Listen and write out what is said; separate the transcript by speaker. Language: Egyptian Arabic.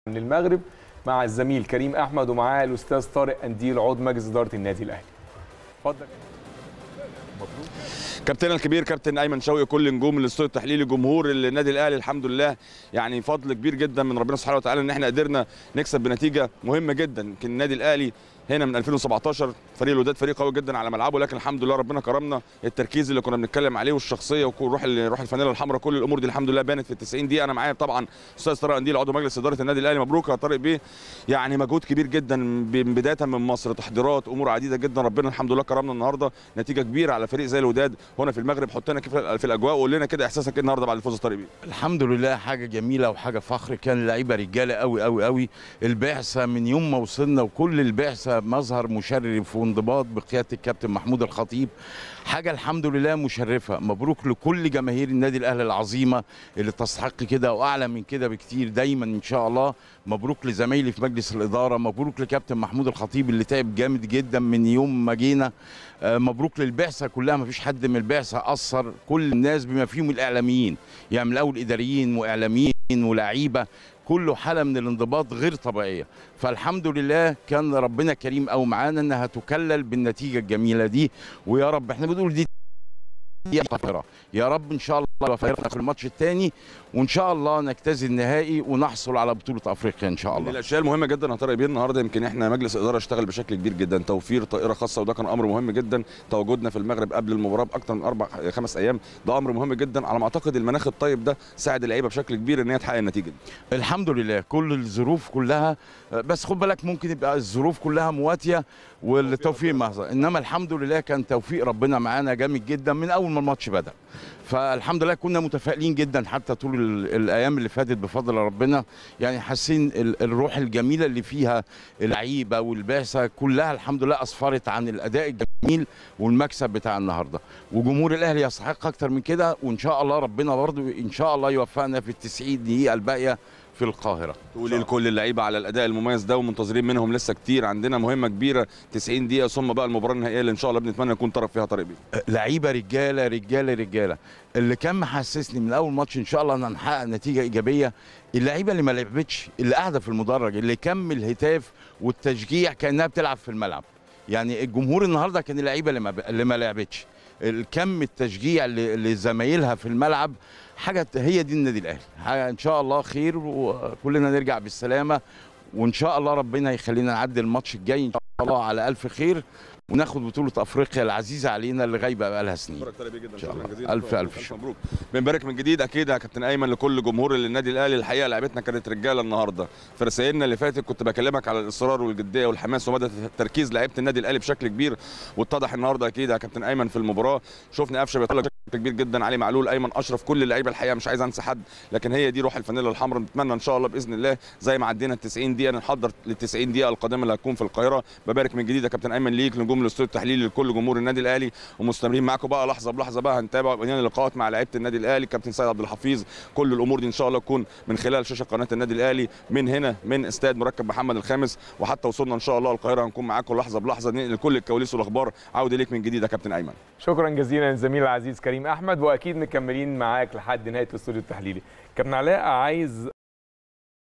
Speaker 1: من المغرب مع الزميل كريم احمد ومعاه الاستاذ طارق انديل عضو مجلس اداره النادي الاهلي اتفضل
Speaker 2: كابتننا الكبير كابتن ايمن شوقي كل نجوم الاستوديو التحليلي جمهور النادي الاهلي الحمد لله يعني فضل كبير جدا من ربنا سبحانه وتعالى ان احنا قدرنا نكسب بنتيجه مهمه جدا يمكن النادي الاهلي هنا من 2017 فريق الوداد فريق قوي جدا على ملعبه لكن الحمد لله ربنا كرمنا التركيز اللي كنا بنتكلم عليه والشخصيه وروح روح الفانيلا الحمراء كل الامور دي الحمد لله بانت في ال 90 دقيقه انا معايا طبعا استاذ طارق انديل عضو مجلس اداره النادي الاهلي مبروك يا طارق بيه يعني مجهود كبير جدا بدايه من مصر تحضيرات امور عديده جدا ربنا الحمد لله كرمنا النهارده نتيجه كبيره على فريق زي الوداد هنا في المغرب حطنا كيف في الاجواء وقول لنا كده احساسك ايه النهارده بعد الفوز طارق بيه
Speaker 3: الحمد لله حاجه جميله وحاجه فخر كان لعيبه رجاله قوي قوي قوي البعثه من يوم ما وصلنا وكل البعثه مظهر مشرف وانضباط بقياده الكابتن محمود الخطيب حاجه الحمد لله مشرفه مبروك لكل جماهير النادي الاهلي العظيمه اللي تستحق كده واعلى من كده بكتير دايما ان شاء الله مبروك لزمايلي في مجلس الاداره مبروك لكابتن محمود الخطيب اللي تعب جامد جدا من يوم ما جينا مبروك للبعثه كلها ما فيش حد من البعثه اثر كل الناس بما فيهم الاعلاميين يعني من الاول اداريين واعلاميين ولاعيبه كله حاله من الانضباط غير طبيعيه فالحمد لله كان ربنا كريم قوي معانا انها تكلل بالنتيجه الجميله دي ويا رب احنا بنقول دي يا طاهرة يا رب ان شاء الله وفقنا في الماتش الثاني وان شاء الله نجتاز النهائي ونحصل على بطوله افريقيا ان شاء
Speaker 2: من
Speaker 3: الله
Speaker 2: الاشياء المهمه جدا يا طارق بيه النهارده يمكن احنا مجلس اداره اشتغل بشكل كبير جدا توفير طائره خاصه وده كان امر مهم جدا تواجدنا في المغرب قبل المباراه باكثر من اربع خمس ايام ده امر مهم جدا على ما اعتقد المناخ الطيب ده ساعد اللعيبه بشكل كبير ان هي تحقق النتيجه دي
Speaker 3: الحمد لله كل الظروف كلها بس خد بالك ممكن يبقى الظروف كلها مواتيه والتوفيق محظوظ انما الحمد لله كان توفيق ربنا معانا جامد جدا من اول ما الماتش بدا فالحمد لله كنا متفائلين جدا حتى طول ال- الايام اللي فاتت بفضل ربنا يعني حاسين ال- الروح الجميله اللي فيها اللعيبه والبعثه كلها الحمد لله اسفرت عن الاداء الجميل والمكسب بتاع النهارده وجمهور الاهلي يستحق اكتر من كده وان شاء الله ربنا برضو ان شاء الله يوفقنا في ال 90 دقيقه الباقيه في القاهره
Speaker 2: تقول لكل اللعيبه على الاداء المميز ده ومنتظرين منهم لسه كتير عندنا مهمه كبيره 90 دقيقه ثم بقى المباراه النهائيه اللي ان شاء الله بنتمنى يكون طرف فيها طارق بيه
Speaker 3: لعيبه رجاله رجاله رجاله اللي كان محسسني من اول ماتش ان شاء الله ان هنحقق نتيجه ايجابيه اللعيبه اللي ما لعبتش اللي قاعده في المدرج اللي كم الهتاف والتشجيع كانها بتلعب في الملعب يعني الجمهور النهارده كان اللعيبه اللي ما اللي ما لعبتش الكم التشجيع ل- لزمايلها في الملعب حاجه هي دي النادي الاهلي حاجة ان شاء الله خير وكلنا نرجع بالسلامه وان شاء الله ربنا يخلينا نعدي الماتش الجاي ان شاء الله على الف خير وناخد بطوله افريقيا العزيزه علينا اللي غايبه بقالها سنين
Speaker 2: بارك طارق بيه جدا
Speaker 3: شاء
Speaker 2: شكرا
Speaker 3: الله.
Speaker 2: جزيلا
Speaker 3: ألف-
Speaker 2: شكراً.
Speaker 3: ألف شكر.
Speaker 2: مبروك بنبارك من جديد اكيد يا كابتن ايمن لكل جمهور النادي الاهلي الحقيقه لعبتنا كانت رجاله النهارده في رسائلنا اللي فاتت كنت بكلمك على الاصرار والجديه والحماس ومدى تركيز لعيبه النادي الاهلي بشكل كبير واتضح النهارده اكيد يا كابتن ايمن في المباراه شفنا قفشه بيطلع بشكل كبير جدا علي معلول ايمن اشرف كل اللعيبه الحقيقه مش عايز انسى حد لكن هي دي روح الفانيلا الحمراء نتمنى ان شاء الله باذن الله زي ما عدينا ال 90 دقيقه نحضر لل 90 دقيقه القادمه اللي هتكون في القاهره ببارك من جديد يا كابتن ايمن ليك نجوم الاستوديو التحليلي لكل جمهور النادي الاهلي ومستمرين معاكم بقى لحظه بلحظه بقى هنتابع بنيان اللقاءات مع لعيبه النادي الاهلي كابتن سيد عبد الحفيظ كل الامور دي ان شاء الله تكون من خلال شاشه قناه النادي الاهلي من هنا من استاد مركب محمد الخامس وحتى وصلنا ان شاء الله القاهره هنكون معاكم لحظه بلحظه ننقل كل الكواليس والاخبار عوده ليك من جديد يا كابتن ايمن
Speaker 1: شكرا جزيلا للزميل العزيز كريم احمد واكيد مكملين معاك لحد نهايه الاستوديو التحليلي كابتن علاء عايز